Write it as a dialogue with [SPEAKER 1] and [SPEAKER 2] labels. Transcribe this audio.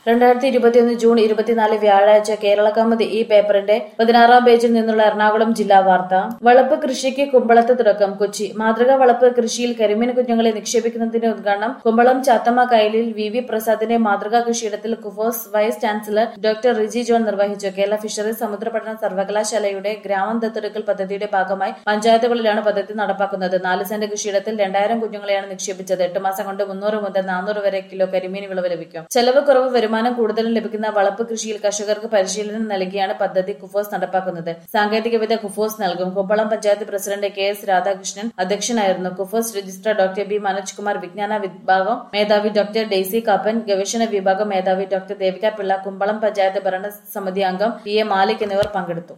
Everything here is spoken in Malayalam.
[SPEAKER 1] രണ്ടായിരത്തി ഇരുപത്തിയൊന്ന് ജൂൺ ഇരുപത്തിനാല് വ്യാഴാഴ്ച കേരള കൗമുദി ഈ പേപ്പറിന്റെ പതിനാറാം പേജിൽ നിന്നുള്ള എറണാകുളം ജില്ലാ വാർത്ത വളപ്പ് കൃഷിക്ക് കുമ്പളത്ത് തുടക്കം കൊച്ചി മാതൃകാ വളപ്പ് കൃഷിയിൽ കരിമീൻ കുഞ്ഞുങ്ങളെ നിക്ഷേപിക്കുന്നതിന്റെ ഉദ്ഘാടനം കുമ്പളം ചാത്തമ്മ കയലിൽ വി വി പ്രസാദിന്റെ മാതൃകാ കൃഷിയിടത്തിൽ KUFOS vice chancellor doctor Riji John നിർവഹിച്ചു കേരള ഫിഷറീസ് സമുദ്രപഠന സർവകലാശാലയുടെ ഗ്രാമം ദത്തെടുക്കൽ പദ്ധതിയുടെ ഭാഗമായി പഞ്ചായത്തുകളിലാണ് പദ്ധതി നടപ്പാക്കുന്നത് നാല് സെന്റ് കൃഷിയിടത്തിൽ രണ്ടായിരം കുഞ്ഞുങ്ങളെയാണ് നിക്ഷേപിച്ചത് എട്ട് മാസം കൊണ്ട് മുന്നൂറ് മുതൽ നാനൂറ് വരെ കിലോ കരിമീൻ വിളവ് ലഭിക്കും ചെലവ് കുറവ് വരുമാനം കൂടുതലും ലഭിക്കുന്ന വളപ്പ് കൃഷിയിൽ കർഷകർക്ക് പരിശീലനം നൽകിയാണ് പദ്ധതി കുഫോസ് നടപ്പാക്കുന്നത് സാങ്കേതികവിദ്യ കുഫോസ് നൽകും Kumbalam panchayat president K S Radhakrishnan അധ്യക്ഷനായിരുന്നു KUFOS registrar doctor B Manoj Kumar വിജ്ഞാന വിഭാഗം മേധാവി ഡോക്ടർ ഡെയ്സി കാപ്പൻ ഗവേഷണ വിഭാഗം മേധാവി ഡോക്ടർ ദേവിക പിള്ള കുമ്പളം പഞ്ചായത്ത് ഭരണസമിതി അംഗം പി എ മാലിക് എന്നിവർ പങ്കെടുത്തു